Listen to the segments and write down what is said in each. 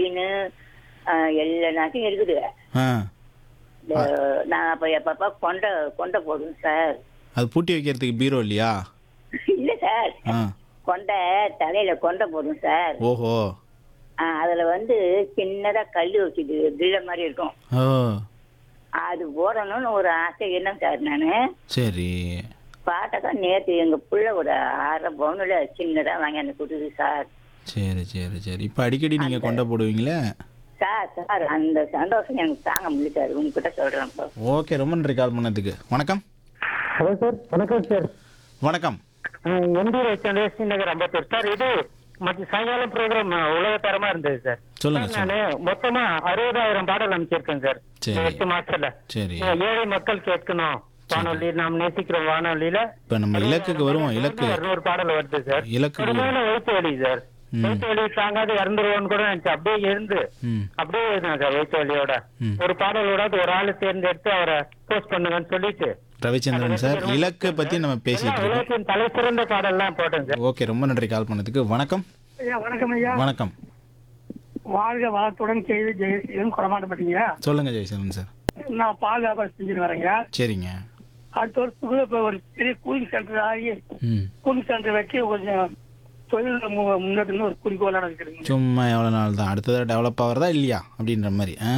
Chain எல்லா நகையும் இருக்குது ஆ இந்த நான் அப்ப எப்பப்ப கொண்டை கொண்டை போடுவேன் சார் அது பூட்டி வைக்கிறதுக்கு பீரோ இல்லையா இல்ல சார் ஆ கொண்டை தலையில கொண்டை போடுவேன் சார் ஓஹோ ஆ, அதுல வந்து சின்னதா கல்லு வச்சுது பில்ல மாதிரி இருக்கும் ஓ அது போடணும்னு ஒரு ஆசை என்ன சார் நானு சரி பாட்டக்கா நேத்து எங்க புள்ள ஒரு அரை பவுனுல சின்னதா வாங்கி அந்த கொடுக்குது சார் சரி சரி சரி இப்போ அடிக்கடி நீங்கள் கொண்டை போடுவீங்களே சார் சார் அந்த சந்தோஷம் எனக்கு தாங்க முடியல சார் உங்ககிட்ட சொல்றேன் இப்போ ஓகே ரொம்ப நன்றி கால் பண்ணதுக்கு வணக்கம் ஹலோ சார் வணக்கம் சார் வணக்கம் எம்பி ரவிச்சந்திர நகர் அம்பத்தூர் சார் இது மற்ற சாயங்காலம் ப்ரோக்ராம் உலகத்தரமா இருந்தது சார் சொல்லுங்க சார் நான் மொத்தமா அறுபதாயிரம் பாடல் அமைச்சிருக்கேன் சார் சரி. இந்த எட்டு மாசத்துல சரி ஏழை மக்கள் கேட்கணும் வானொலி நாம் நேசிக்கிறோம் வானொலியில இப்போ நம்ம இலக்குக்கு வருவோம் இலக்கு இருநூறு பாடல் வருது சார் இலக்கு கடுமையான வயிற்று வலி சார் ம். வயிற்று வலி தாங்காது இறந்துருவோன்னு கூட நினைச்சு அப்படியே எழுந்து ம் அப்படியே எழுதினாங்க சார் வயிற்று வலியோட ம். ஒரு பாடலோட ஒரு ஆளு தேர்ந்தெடுத்து அவரை போஸ்ட் பண்ணுங்கன்னு சொல்லிட்டு ரவிச்சந்திரன் சார் இலக்கை பற்றி நம்ம பேசிட்டு இருக்கோம் உலகத்தின் தலை சிறந்த பாடல்லாம் போட்டேன் சார் ஓகே ரொம்ப நன்றி கால் பண்ணதுக்கு வணக்கம் ஐயா வணக்கம் ஐயா வணக்கம் வாழ்க வளத்துடன் கேள்வி ஜெயசீலன் குறமாட்டப்பட்டீங்க சொல்லுங்க ஜெயசந்திரன் சார் நான் பால் வியாபாரம் செஞ்சுட்டு வரேங்க சரிங்க அடுத்த வருஷத்துக்குள்ள இப்ப ஒரு பெரிய கூலிங் சென்டர் ஆகி ம் கூலிங் சென்டர் வச்சு கொஞ்சம் தொழில் மு- முன்னேற்றம்னு ஒரு குறிக்கோளோட இருக்குதுங்க சும்மா எவ்வளோ நாள் தான் அடுத்ததாக டெவலப் ஆகிறதா இல்லையா அப்படின்ற மாதிரி ஆ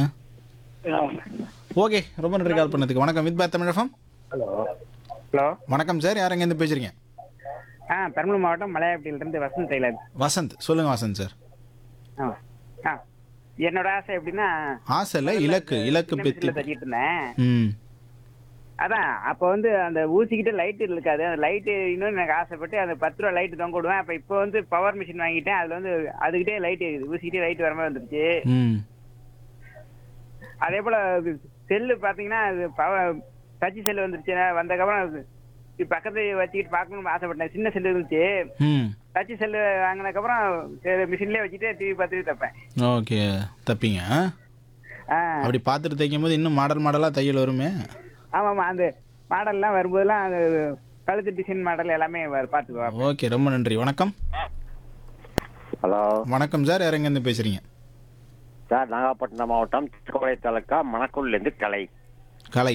ஓகே ரொம்ப நன்றி கால் பண்ணதுக்கு வணக்கம் வித் பாத் தமிழகம் ஹலோ ஹலோ வணக்கம் சார் யார் எங்கேருந்து பேசுறீங்க ஆ பெரம்பலூர் மாவட்டம் மலையாப்பட்டியிலிருந்து வசந்த் டெய்லர் வசந்த் சொல்லுங்க வசந்த் சார் ஆ ஆ என்னோட ஆசை எப்படின்னா ஆசை இல்லை இலக்கு இலக்கு சின்ன பற்றி மிஷினில் தச்சிட்டு இருந்தேன் ம் அதான் அப்போ வந்து அந்த ஊசிக்கிட்ட லைட் இருக்காது அந்த லைட்டு இன்னும் எனக்கு ஆசைப்பட்டு அந்த பத்து ரூபா லைட் தொங்க விடுவேன் அப்போ இப்போ வந்து பவர் மிஷின் வாங்கிட்டேன் அதில் வந்து அதுக்கிட்டே லைட் இருக்குது ஊசிக்கிட்டே லைட் வர மாதிரி வந்துருச்சு ம் அதே போல் செல்லு பார்த்தீங்கன்னா அது பவர் டச் செல்லு வந்துருச்சு வந்ததுக்கப்புறம் அது இது பக்கத்து வச்சுக்கிட்டு பார்க்கணும்னு ஆசைப்பட்டேன் சின்ன செல்லு இருந்துச்சு ம் டச் செல்லு வாங்கினதுக்கப்புறம் மிஷின்லேயே வச்சுட்டு டிவி பார்த்துட்டு தப்பேன் ஓகே தப்பிங்க ஆ? ஆ அப்படி பார்த்துட்டு தைக்கும் போது இன்னும் மாடல் மாடலாக தையல் வருமே ஆமாம்மா அந்த மாடல்லாம் வரும்போதெல்லாம் அந்த கழுத்து டிசைன் மாடல் எல்லாமே வ- பார்த்துக்குவோம் ஓகே ரொம்ப நன்றி வணக்கம் ஹலோ வணக்கம் சார் யார் எங்கேருந்து பேசுறீங்க சார் நாகப்பட்டினம் மாவட்டம் திருக்கோளை தாலுக்கா மணக்குள்லேருந்து கலை கலை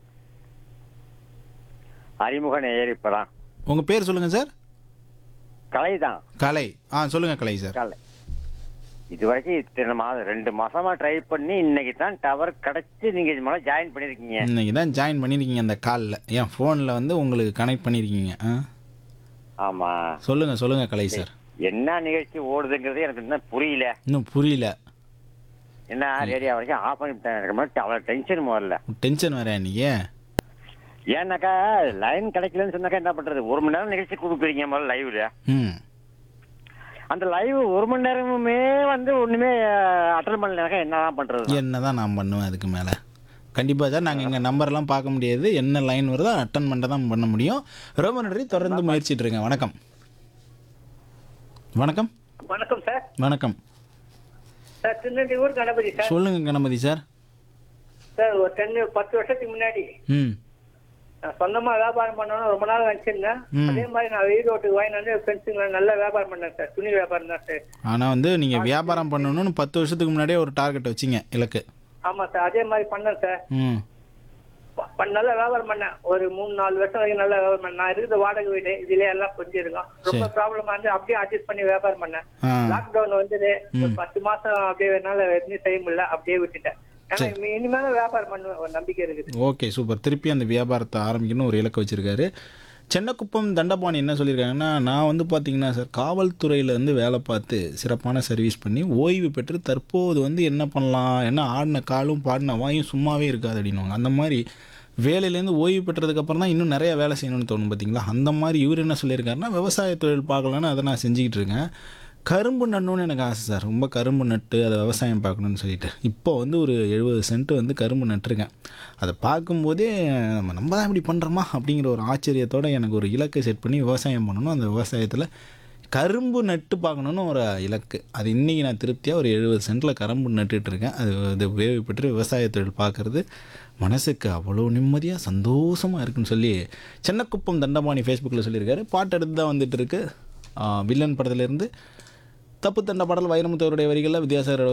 அறிமுக நேயர் இப்பதான் உங்கள் பேர் சொல்லுங்க சார் கலை தான் கலை ஆ சொல்லுங்க கலை சார் கலை இது வரைக்கும் இத்தனை மாதம் ரெண்டு மாசமா ட்ரை பண்ணி இன்னைக்கு தான் டவர் கிடைச்சு நீங்க இது மேலே ஜாயின் பண்ணிருக்கீங்க இன்னைக்கு தான் ஜாயின் பண்ணியிருக்கீங்க அந்த காலில் என் ஃபோனில் வந்து உங்களுக்கு கனெக்ட் பண்ணியிருக்கீங்க ஆ ஆமா சொல்லுங்க சொல்லுங்க கலை சார் என்ன நிகழ்ச்சி ஓடுதுங்கிறது எனக்கு இன்னும் புரியல இன்னும் புரியல என்ன ரேடியோ வரைக்கும் ஆஃப் பண்ணிவிட்டேன் எனக்கு மட்டும் அவ்வளோ டென்ஷன் முதல்ல டென்ஷன் வேற நீங்க ஏன்னாக்கா லைன் கிடைக்கலன்னு சொன்னாக்கா என்ன பண்றது ஒரு மணி நேரம் நிகழ்ச்சி கொடுக்குறீங்க முதல்ல லைவ்ல ம் அந்த லைவ் ஒரு மணி நேரமுமே வந்து ஒண்ணுமே அட்டன் பண்ணலனாக்கா என்னதான் பண்றது என்னதான் நான் பண்ணுவேன் அதுக்கு மேலே கண்டிப்பாக சார் நாங்கள் எங்கள் நம்பர்லாம் பார்க்க முடியாது என்ன லைன் வருதோ அட்டன் பண்ண தான் பண்ண முடியும் ரொம்ப நன்றி தொடர்ந்து முயற்சிட்டு இருங்க வணக்கம் வணக்கம் வணக்கம் சார் வணக்கம் சார் திருநெல்வேலி ஊர் கணபதி சார் சொல்லுங்க கணபதி சார் சார் ஒரு டென் பத்து வருஷத்துக்கு முன்னாடி ம் நான் சொந்தமா வியாபாரம் பண்ணணும்னு ரொம்ப நாள் நினைச்சிருந்தேன் ம். அதே மாதிரி நான் ஈரோட்டுக்கு வாங்கி வந்து ஃப்ரெண்ட்ஸுங்களை நல்லா வியாபாரம் பண்ணேன் சார் துணி வியாபாரம் தான் சார் ஆனால் வந்து நீங்கள் வியாபாரம் பண்ணணும்னு பத்து வருஷத்துக்கு முன்னாடியே ஒரு டார்கெட் வச்சிங்க இலக்கு ஆமா சார் அதே மாதிரி பண்ணேன் சார் ம் ப- ப- நல்லா வியாபாரம் பண்ணேன் ஒரு மூணு நாலு வருஷம் வரைக்கும் நல்லா வியாபாரம் பண்ணேன் நான் இருக்கிற வாடகை வீடு இதுல எல்லாம் கொஞ்சம் இருக்கும் ரொம்ப ப்ராப்ளமா இருந்து அப்படியே அட்ஜஸ்ட் பண்ணி வியாபாரம் பண்ணேன் ஆ லாக்டவுன் வந்தது ஒரு பத்து மாசம் அப்படியே என்னால எதுவும் செய்ய முடியல அப்படியே விட்டுட்டேன் ஆனா இனி- இனிமேல வியாபாரம் பண்ணுவேன் ஒரு நம்பிக்கை இருக்குது ஓகே சூப்பர் திருப்பி அந்த வியாபாரத்தை ஆரம்பிக்கணும்னு ஒரு இலக்கு வச்சிருக்காரு சென்னக்குப்பம் தண்டபாணி என்ன சொல்லியிருக்காங்கன்னா நான் வந்து பார்த்தீங்கன்னா சார் காவல்துறையில் வந்து வேலை பார்த்து சிறப்பான சர்வீஸ் பண்ணி ஓய்வு பெற்று தற்போது வந்து என்ன பண்ணலாம் என்ன ஆடின காலும் பாடின வாயும் சும்மாவே இருக்காது அப்படின்னுவாங்க அந்த மாதிரி வேலையிலேருந்து ஓய்வு பெற்றதுக்கப்புறம் தான் இன்னும் நிறைய வேலை செய்யணும்னு தோணும் பார்த்தீங்களா அந்த மாதிரி இவர் என்ன சொல்லியிருக்காருன்னா விவசாய தொழில் பார்க்கலான்னு அதை நான் செஞ்சுக்கிட்டு இருக்கேன் கரும்பு நடணும்னு எனக்கு ஆசை சார் ரொம்ப கரும்பு நட்டு அதை விவசாயம் பார்க்கணுன்னு சொல்லிட்டு இப்போ வந்து ஒரு எழுபது சென்ட் வந்து கரும்பு நட்டிருக்கேன் அதை பார்க்கும்போதே நம்ம நம்ம தான் இப்படி பண்ணுறோமா அப்படிங்கிற ஒரு ஆச்சரியத்தோட எனக்கு ஒரு இலக்கை செட் பண்ணி விவசாயம் பண்ணணும் அந்த விவசாயத்தில் கரும்பு நட்டு பார்க்கணுன்னு ஒரு இலக்கு அது இன்றைக்கி நான் திருப்தியாக ஒரு எழுபது சென்ட்டில் கரும்பு நட்டுட்டு இருக்கேன் அது அது உபயோக பெற்று விவசாய தொழில் பார்க்குறது மனசுக்கு அவ்வளோ நிம்மதியாக சந்தோஷமாக இருக்குன்னு சொல்லி சென்னக்குப்பம் தண்டபாணி ஃபேஸ்புக்கில் சொல்லியிருக்காரு பாட்டு எடுத்து தான் வந்துட்டு இருக்கு ஆ, வில்லன் படத்துலேருந்து தப்பு தண்ட பாடல் வைரமுத்தவருடைய வரிகளில் வித்யாசாகர்